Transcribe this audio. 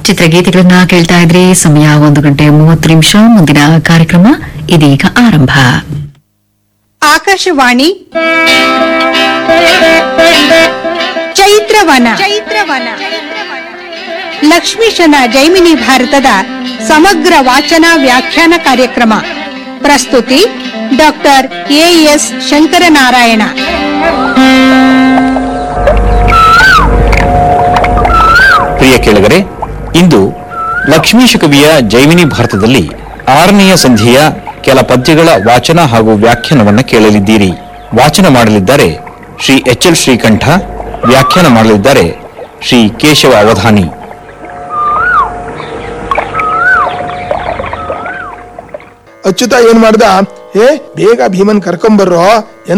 ಚಿತ್ರಗೀತೆಗಳನ್ನ ಕೇಳ್ತಾ ಇದ್ರಿ ಸಮಯ ಒಂದು ಗಂಟೆ ಮೂವತ್ತು ನಿಮಿಷ ಮುಂದಿನ ಕಾರ್ಯಕ್ರಮ ಇದೀಗ ಆರಂಭ ಆಕಾಶವಾಣಿ ಚೈತ್ರವನ ಚೈತ್ರವನ ಲಕ್ಷ್ಮೀಶನ ಜೈಮಿನಿ ಭಾರತದ ಸಮಗ್ರ ವಾಚನ ವ್ಯಾಖ್ಯಾನ ಕಾರ್ಯಕ್ರಮ ಪ್ರಸ್ತುತಿ ಡಾಕ್ಟರ್ ಎಎಸ್ ಶಂಕರನಾರಾಯಣ ಪ್ರಿಯ ಕೇಳುಗರೆ ಇಂದು ಲಕ್ಷ್ಮೀಶ ಕವಿಯ ಜೈಮಿನಿ ಭಾರತದಲ್ಲಿ ಆರನೆಯ ಸಂಧಿಯ ಕೆಲ ಪದ್ಯಗಳ ವಾಚನ ಹಾಗೂ ವ್ಯಾಖ್ಯಾನವನ್ನು ಕೇಳಲಿದ್ದೀರಿ ವಾಚನ ಮಾಡಲಿದ್ದಾರೆ ಶ್ರೀ ಎಚ್ ಎಲ್ ಶ್ರೀಕಂಠ ವ್ಯಾಖ್ಯಾನ ಮಾಡಲಿದ್ದಾರೆ ಶ್ರೀ ಕೇಶವ ಅವಧಾನಿ ಅಚ್ಯುತ ಏನ್ ಮಾಡ್ದ ಏ ಬೇಗ ಭೀಮನ್ ಕರ್ಕೊಂಬರ್ರೋ